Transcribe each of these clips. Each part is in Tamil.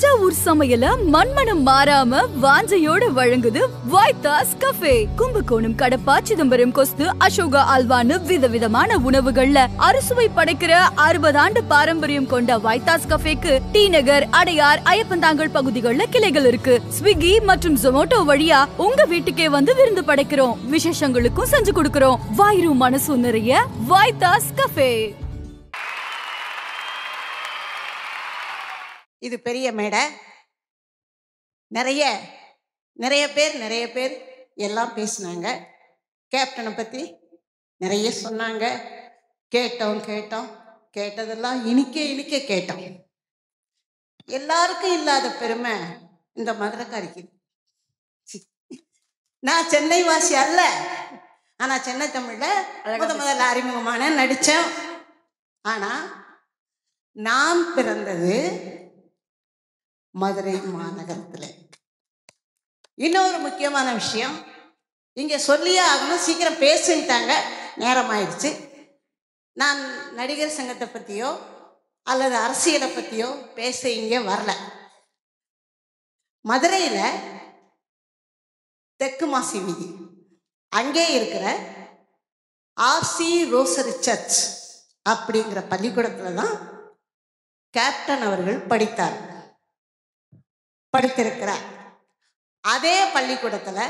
தஞ்சாவூர் சமையல மண்மனம் மாறாம வாஞ்சையோட வழங்குது வைத்தாஸ் கஃபே கும்பகோணம் கடப்பா சிதம்பரம் கொஸ்து அசோகா அல்வான்னு விதவிதமான உணவுகள்ல அறுசுவை படைக்கிற அறுபது ஆண்டு பாரம்பரியம் கொண்ட வைத்தாஸ் கஃபேக்கு டி நகர் அடையார் ஐயப்பந்தாங்கல் பகுதிகளில் கிளைகள் இருக்கு ஸ்விக்கி மற்றும் ஜொமோட்டோ வழியா உங்க வீட்டுக்கே வந்து விருந்து படைக்கிறோம் விசேஷங்களுக்கும் செஞ்சு கொடுக்கிறோம் வாயிரும் மனசும் நிறைய வைத்தாஸ் கஃபே இது பெரிய மேடை நிறைய நிறைய பேர் நிறைய பேர் எல்லாம் பேசினாங்க கேப்டனை பற்றி நிறைய சொன்னாங்க கேட்டோம் கேட்டோம் கேட்டதெல்லாம் இனிக்க இனிக்க கேட்டோம் எல்லாருக்கும் இல்லாத பெருமை இந்த மதுரைக்காரிக்கு சி. நான் சென்னை வாசி அல்ல ஆனா சென்னை தமிழ்ல முத முதல்ல அறிமுகமான நடிச்சேன் ஆனா நான் பிறந்தது மதுரை மாநகரத்துல இன்னொரு முக்கியமான விஷயம் இங்க சொல்லியே ஆகணும் சீக்கிரம் பேசிட்டாங்க நேரம் ஆயிடுச்சு நான் நடிகர் சங்கத்தை பத்தியோ அல்லது அரசியலை பத்தியோ பேச இங்கே வரல மதுரையில தெற்கு மாசி வீதி அங்கே இருக்கிற ஆர்சி ரோசரி சர்ச் அப்படிங்கிற பள்ளிக்கூடத்துல தான் கேப்டன் அவர்கள் படித்தார் படித்திருக்கிறார் அதே பள்ளிக்கூடத்துல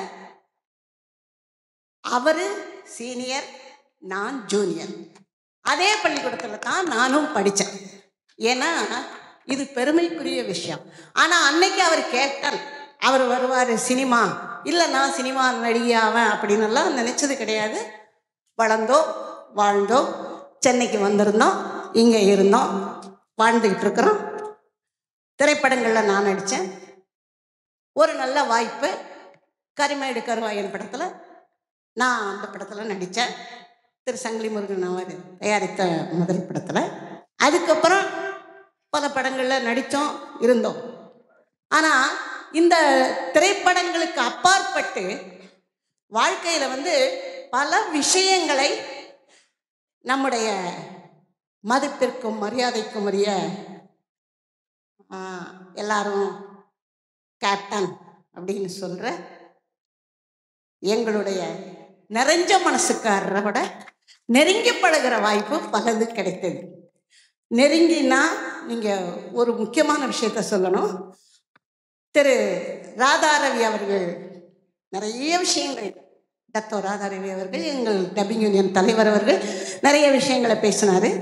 அவரு சீனியர் நான் ஜூனியர் அதே பள்ளிக்கூடத்துல தான் நானும் படித்தேன் ஏன்னா இது பெருமைக்குரிய விஷயம் ஆனா அன்னைக்கு அவர் கேப்டன் அவர் வருவார் சினிமா இல்லை நான் சினிமா நடிகையாவேன் அப்படின்னு எல்லாம் நினைச்சது கிடையாது வளர்ந்தோம் வாழ்ந்தோம் சென்னைக்கு வந்திருந்தோம் இங்கே இருந்தோம் வாழ்ந்துக்கிட்டு இருக்கிறோம் திரைப்படங்களில் நான் நடித்தேன் ஒரு நல்ல வாய்ப்பு கரிமேடு கருவாயன் படத்தில் நான் அந்த படத்தில் நடித்தேன் திரு சங்கிலி முருகன் அவர் தயாரித்த முதல் படத்தில் அதுக்கப்புறம் பல படங்களில் நடித்தோம் இருந்தோம் ஆனால் இந்த திரைப்படங்களுக்கு அப்பாற்பட்டு வாழ்க்கையில் வந்து பல விஷயங்களை நம்முடைய மதிப்பிற்கும் மரியாதைக்கும் உரிய ஆ, எல்லாரும் கேப்டன் அப்படின்னு சொல்ற எங்களுடைய நிறைஞ்ச மனசுக்காரரை விட நெருங்கி பழகுற வாய்ப்பு பலது கிடைத்தது நெருங்கினா நீங்க ஒரு முக்கியமான விஷயத்த சொல்லணும் திரு ராதாரவி அவர்கள் நிறைய விஷயங்கள் டத்தோ ராதாரவி அவர்கள் எங்கள் டப்பிங் யூனியன் தலைவர் அவர்கள் நிறைய விஷயங்களை பேசினாரு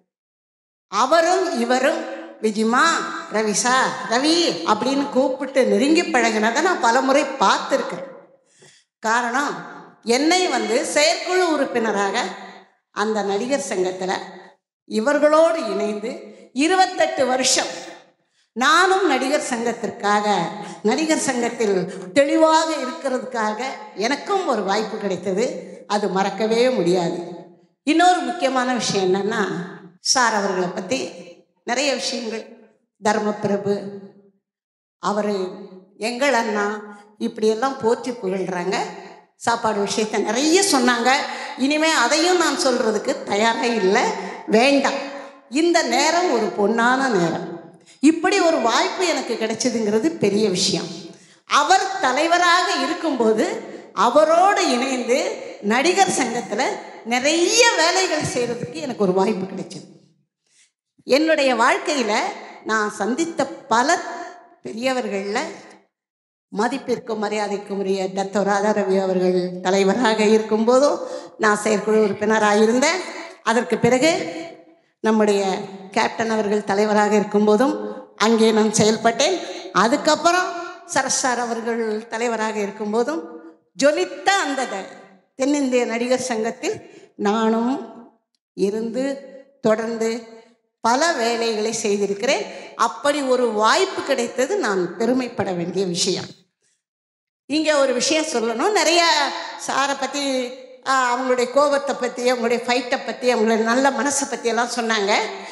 அவரும் இவரும் விஜிமா ரவிசா ரவி அப்படின்னு கூப்பிட்டு நெருங்கி பழகினதை நான் பலமுறை பார்த்துருக்கேன் காரணம் என்னை வந்து செயற்குழு உறுப்பினராக அந்த நடிகர் சங்கத்தில் இவர்களோடு இணைந்து இருபத்தெட்டு வருஷம் நானும் நடிகர் சங்கத்திற்காக நடிகர் சங்கத்தில் தெளிவாக இருக்கிறதுக்காக எனக்கும் ஒரு வாய்ப்பு கிடைத்தது அது மறக்கவே முடியாது இன்னொரு முக்கியமான விஷயம் என்னன்னா சார் அவர்களை பற்றி நிறைய விஷயங்கள் தர்மபிரபு அவர் எங்கள் அண்ணா இப்படியெல்லாம் போற்றி புகழ்கிறாங்க சாப்பாடு விஷயத்த நிறைய சொன்னாங்க இனிமே அதையும் நான் சொல்றதுக்கு தயாராக இல்லை வேண்டாம் இந்த நேரம் ஒரு பொன்னான நேரம் இப்படி ஒரு வாய்ப்பு எனக்கு கிடைச்சதுங்கிறது பெரிய விஷயம் அவர் தலைவராக இருக்கும்போது அவரோடு இணைந்து நடிகர் சங்கத்தில் நிறைய வேலைகள் செய்கிறதுக்கு எனக்கு ஒரு வாய்ப்பு கிடைச்சது என்னுடைய வாழ்க்கையில் நான் சந்தித்த பல பெரியவர்களில் மதிப்பிற்கும் மரியாதைக்கும் உரிய டத்தோ ராதாரவி அவர்கள் தலைவராக இருக்கும்போதும் நான் செயற்குழு உறுப்பினராக இருந்தேன் அதற்கு பிறகு நம்முடைய கேப்டன் அவர்கள் தலைவராக இருக்கும்போதும் அங்கே நான் செயல்பட்டேன் அதுக்கப்புறம் சரஸ்டார் அவர்கள் தலைவராக இருக்கும்போதும் ஜொலித்த அந்த த- தென்னிந்திய நடிகர் சங்கத்தில் நானும் இருந்து தொடர்ந்து பல வேலைகளை செய்திருக்கிறேன் அப்படி ஒரு வாய்ப்பு கிடைத்தது நான் பெருமைப்பட வேண்டிய விஷயம் இங்கே ஒரு விஷயம் சொல்லணும் நிறைய சாரை பற்றி அவங்களுடைய கோபத்தை பற்றி அவங்களுடைய ஃபைட்டை பற்றி அவங்களுடைய நல்ல மனசை பற்றி எல்லாம் சொன்னாங்க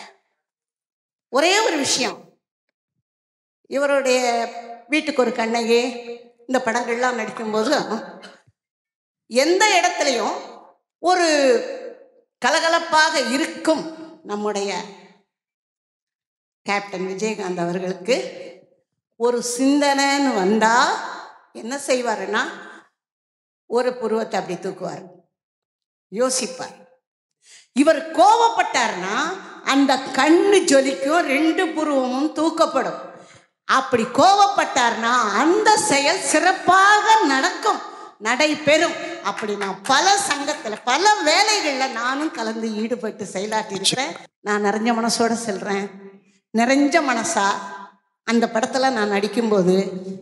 ஒரே ஒரு விஷயம் இவருடைய வீட்டுக்கு ஒரு கண்ணகி இந்த படங்கள்லாம் நடிக்கும்போது எந்த இடத்துலையும் ஒரு கலகலப்பாக இருக்கும் நம்முடைய கேப்டன் விஜயகாந்த் அவர்களுக்கு ஒரு சிந்தனைன்னு வந்தா என்ன செய்வாருன்னா ஒரு புருவத்தை அப்படி தூக்குவார் யோசிப்பார் இவர் கோவப்பட்டார்னா அந்த கண்ணு ஜொலிக்கும் ரெண்டு புருவமும் தூக்கப்படும் அப்படி கோவப்பட்டார்னா அந்த செயல் சிறப்பாக நடக்கும் நடைபெறும் அப்படி நான் பல சங்கத்துல பல வேலைகள்ல நானும் கலந்து ஈடுபட்டு செயலாற்றி இருக்கிறேன் நான் நிறைஞ்ச மனசோட செல்றேன் நிறைஞ்ச மனசா அந்த படத்துல நான் நடிக்கும்போது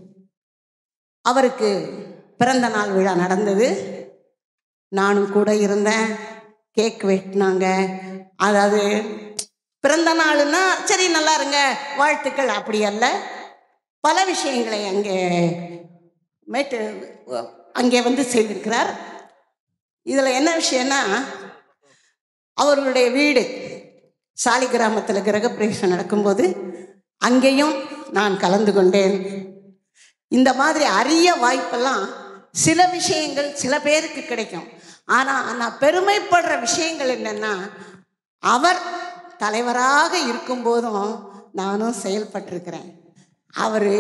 அவருக்கு பிறந்த நாள் விழா நடந்தது நானும் கூட இருந்தேன் கேக் வெட்டினாங்க அதாவது பிறந்த நாளுன்னா சரி நல்லா இருங்க வாழ்த்துக்கள் அப்படி அல்ல பல விஷயங்களை அங்கே மேட்டு அங்கே வந்து செய்திருக்கிறார் இதில் என்ன விஷயம்னா அவர்களுடைய வீடு சாலி கிராமத்தில் கிரகப்பிரவேசம் நடக்கும்போது அங்கேயும் நான் கலந்து கொண்டேன் இந்த மாதிரி அரிய வாய்ப்பெல்லாம் சில விஷயங்கள் சில பேருக்கு கிடைக்கும் ஆனால் நான் பெருமைப்படுற விஷயங்கள் என்னென்னா அவர் தலைவராக இருக்கும்போதும் நானும் செயல்பட்டிருக்கிறேன் அவர்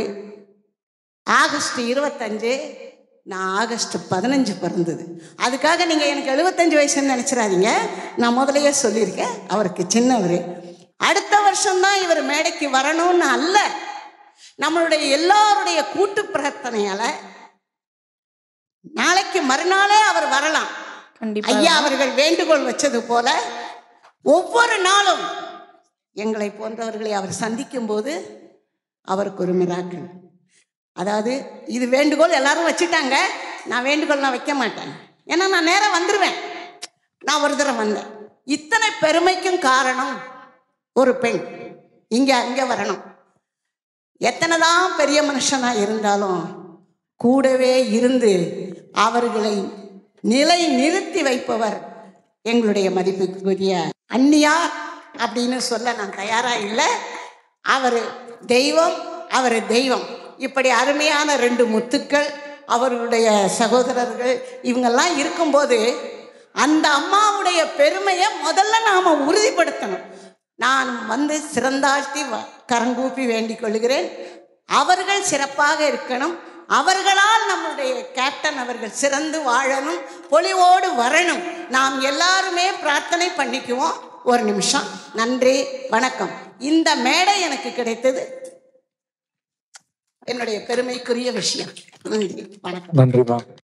ஆகஸ்ட் இருபத்தஞ்சு நான் ஆகஸ்ட் பதினஞ்சு பிறந்தது அதுக்காக நீங்கள் எனக்கு எழுபத்தஞ்சு வயசுன்னு நினச்சிடாதீங்க நான் முதலையே சொல்லியிருக்கேன் அவருக்கு சின்னவர் அடுத்த வருஷம்தான் இவர் மேடைக்கு வரணும்னு அல்ல நம்மளுடைய எல்லாருடைய கூட்டு பிரார்த்தனையால நாளைக்கு மறுநாளே அவர் வரலாம் கண்டிப்பா ஐயா அவர்கள் வேண்டுகோள் வச்சது போல ஒவ்வொரு நாளும் எங்களை போன்றவர்களை அவர் சந்திக்கும் போது அவருக்கு ஒரு மிராக்கள் அதாவது இது வேண்டுகோள் எல்லாரும் வச்சுட்டாங்க நான் வேண்டுகோள் நான் வைக்க மாட்டேன் ஏன்னா நான் நேரா வந்துடுவேன் நான் ஒரு தடவை வந்தேன் இத்தனை பெருமைக்கும் காரணம் ஒரு பெண் இங்க அங்க வரணும் எத்தனைதான் பெரிய மனுஷனா இருந்தாலும் கூடவே இருந்து அவர்களை நிலை நிறுத்தி வைப்பவர் எங்களுடைய மதிப்புக்குரிய அந்நியார் அப்படின்னு சொல்ல நான் தயாரா இல்லை அவர் தெய்வம் அவர் தெய்வம் இப்படி அருமையான ரெண்டு முத்துக்கள் அவர்களுடைய சகோதரர்கள் இவங்கெல்லாம் இருக்கும்போது அந்த அம்மாவுடைய பெருமையை முதல்ல நாம உறுதிப்படுத்தணும் நான் வந்து சிறந்தாழ்த்தி வ- கரங்கூப்பி வேண்டிக் கொள்கிறேன் அவர்கள் சிறப்பாக இருக்கணும் அவர்களால் நம்முடைய கேப்டன் அவர்கள் சிறந்து வாழணும் பொலிவோடு வரணும் நாம் எல்லாருமே பிரார்த்தனை பண்ணிக்குவோம் ஒரு நிமிஷம் நன்றி வணக்கம் இந்த மேடை எனக்கு கிடைத்தது என்னுடைய பெருமைக்குரிய விஷயம் நன்றி வணக்கம் நன்றிமா